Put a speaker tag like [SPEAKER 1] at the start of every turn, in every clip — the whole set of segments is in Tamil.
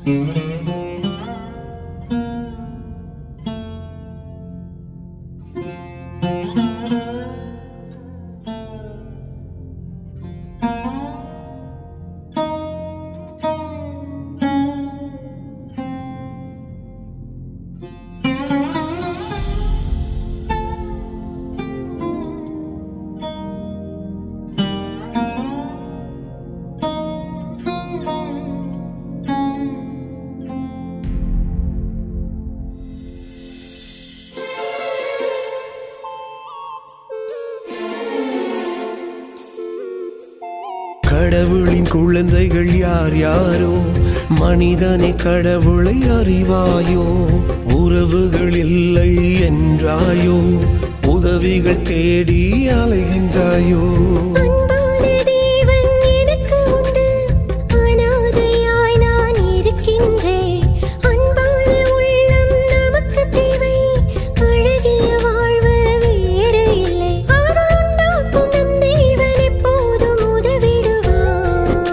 [SPEAKER 1] கடவுளின் குழந்தைகள் யார் யாரோ மனிதனை கடவுளை அறிவாயோ உறவுகள் இல்லை என்றாயோ உதவிகள் தேடி அலைகின்றாயோ
[SPEAKER 2] அன்பான தேவன் எனக்கு உண்டு அனாதையாய் நான் இருக்கின்றேன் அன்பான உள்ளம் நமக்கு தேவை அழகிய வாழ்வு வேறு இல்லை அவர் உண்டாக்கும் நம் தேவன் எப்போதும் உதவிடுவார்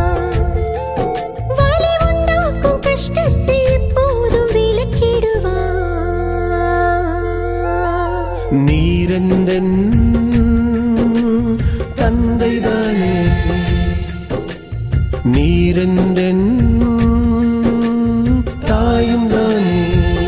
[SPEAKER 2] வலி உண்டாக்கும் கஷ்டத்தை எப்போதும் விலக்கிடுவார்
[SPEAKER 1] நீரெந்தன் தந்தைதானே நீரெந்தன் தாயும் தானே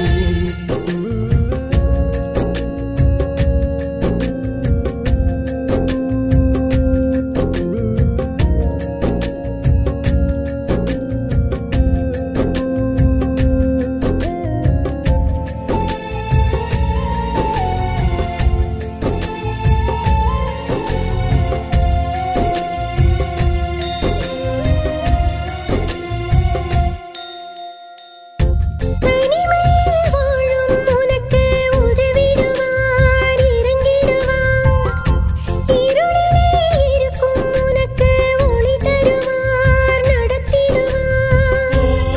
[SPEAKER 2] தனிமையில் வாழும் உனக்கு உதவிடுவார் இறங்கிடுவார் இருளிலே இருக்கும் உனக்கு ஒளி தருவார் நடத்திடுவார்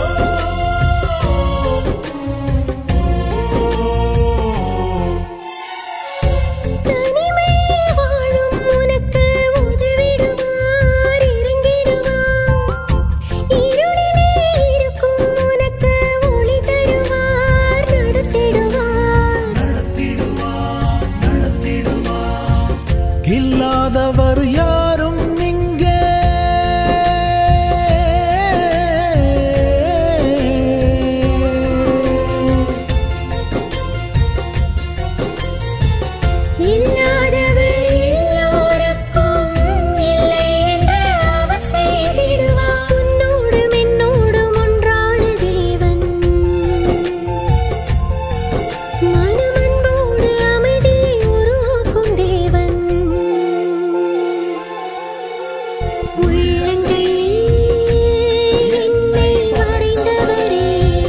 [SPEAKER 2] தனிமையில் வாழும் உனக்கு உதவிடுவார் இறங்கிடுவார் இருளிலே இருக்கும் உனக்கு ஒளி தருவார் நடத்திடுவார்
[SPEAKER 1] இல்லாதவர் யாரும் இங்கே
[SPEAKER 2] இல்லாதவர் எல்லோருக்கும் இல்லை என்று அவர் செய்திடுவார் உன்னோடும் என்னோடும் ஒன்றான தேவன் மனமன்போடு அமைதியை உருவாக்கும் தேவன் உள்ளங்கையில் என்னை வரைந்தவரே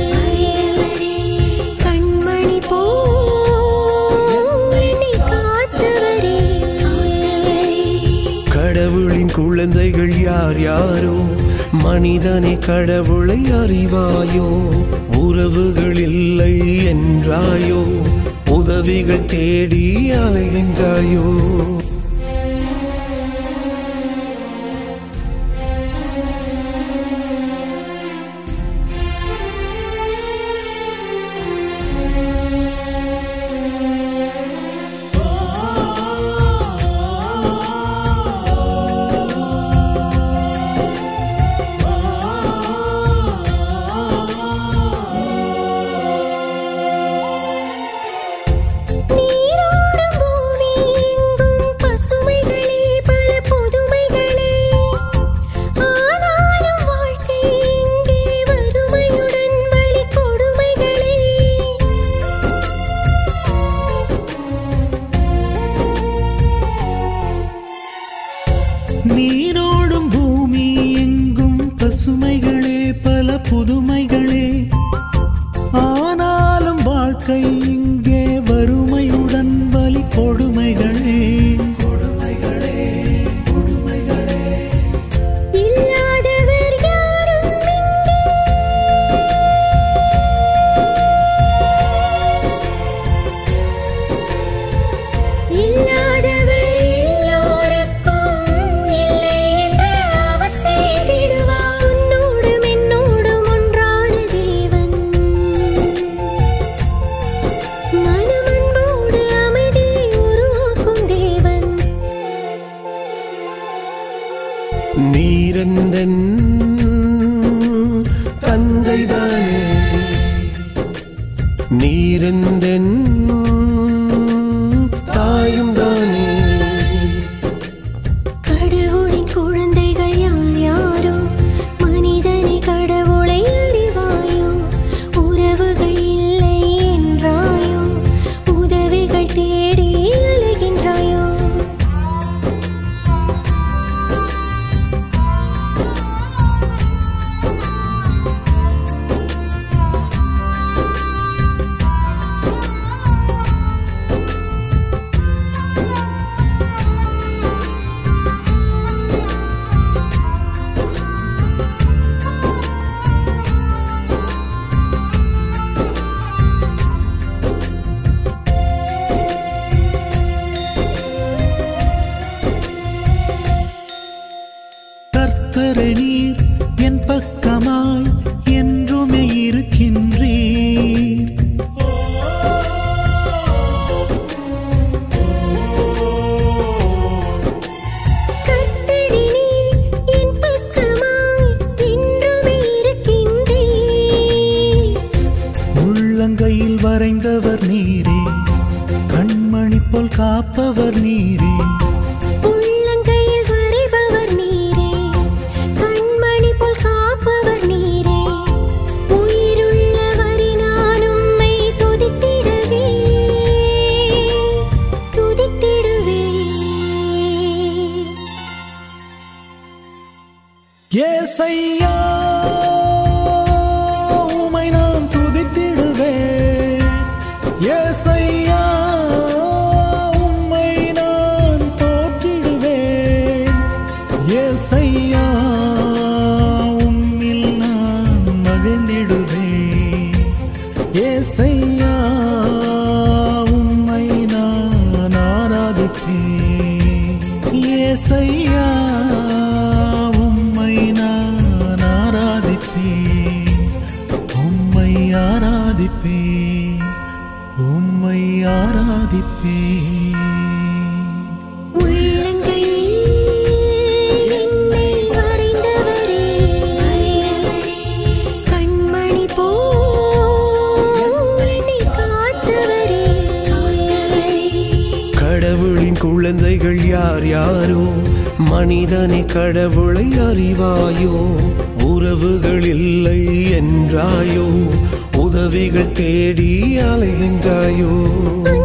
[SPEAKER 2] கண்மணி போல் என்னை காத்தவரே
[SPEAKER 1] கடவுளின் குழந்தைகள் யார் யாரோ மனிதனை கடவுளை அறிவாயோ உறவுகள் இல்லை என்றாயோ உதவிகள் தேடி அலைகின்றாயோ
[SPEAKER 2] நீரோடும் பூமி எங்கும் பசுமைகளே பல புதுமைகளே ஆனாலும் வாழ்க்கை இங்கே வறுமையுடன் வலி கொடுமைகளே
[SPEAKER 3] நீரோடும் பூமி எங்கும் பசுமைகளே பல புதுமைகளே ஆனாலும் வாழ்க்கை இங்கே வறுமையுடன் வலி கொடுமைகளே
[SPEAKER 2] இல்லாதவர் யாரும் இங்கே இல்லாதவர் எல்லோருக்கும் இல்லை என்று அவர் செய்திடுவார் உன்னோடும் என்னோடும் ஒன்றான
[SPEAKER 1] நீரெந்தென் தாயும் தானே
[SPEAKER 2] கடவுளின் குழந்தைகள் யார் யாரோ மனிதனை கடவுளை அறிவாயோ உறவுகள் இல்லை என்றாயோ உதவிகள் தேடி அலைகின்றாயோ
[SPEAKER 3] கர்த்தரை நீர் என் பக்கமாய் என்றுமே இருக்கின்றீர்
[SPEAKER 2] கர்த்தரினே என் பக்கமாய் என்றுமே இருக்கின்றீர்
[SPEAKER 3] உள்ளங்கையில் வரைந்தவர் நீரே கண்மணி போல் காப்பவர் நீரே
[SPEAKER 2] உள்ளங்கையில் வரைபவர் நீரே கண்மணி போல் காப்பவர் நீரே உயிருள்ளவரை நான் உம்மை துதித்திடுவே துதித்திடுவே
[SPEAKER 3] ஏசையா உமை நான் துதித்திடுவேன் ஏசையா உம்மை நான் போற்றிடுவேன் ஏசையா உம்மில் நான் மகிழ்ந்திடுவேன் ஏசையா உம்மை நான் ஆராதிப்பேன் ஏசையா உம்மை நான் ஆராதிப்பேன் உம்மை ஆராதிப்பேன் உம்மை ஆராதிப்பேன்
[SPEAKER 2] உள்ளங்கையில் என்னை வரைந்தவரே கண்மணி போல் என்னை காத்தவரே
[SPEAKER 1] கடவுளின் குழந்தைகள் யார் யாரோ மனிதனை கடவுளை அறிவாயோ உறவுகள் இல்லை என்றாயோ உதவிகள் தேடி அலைகின்றாயோ
[SPEAKER 2] அங்கே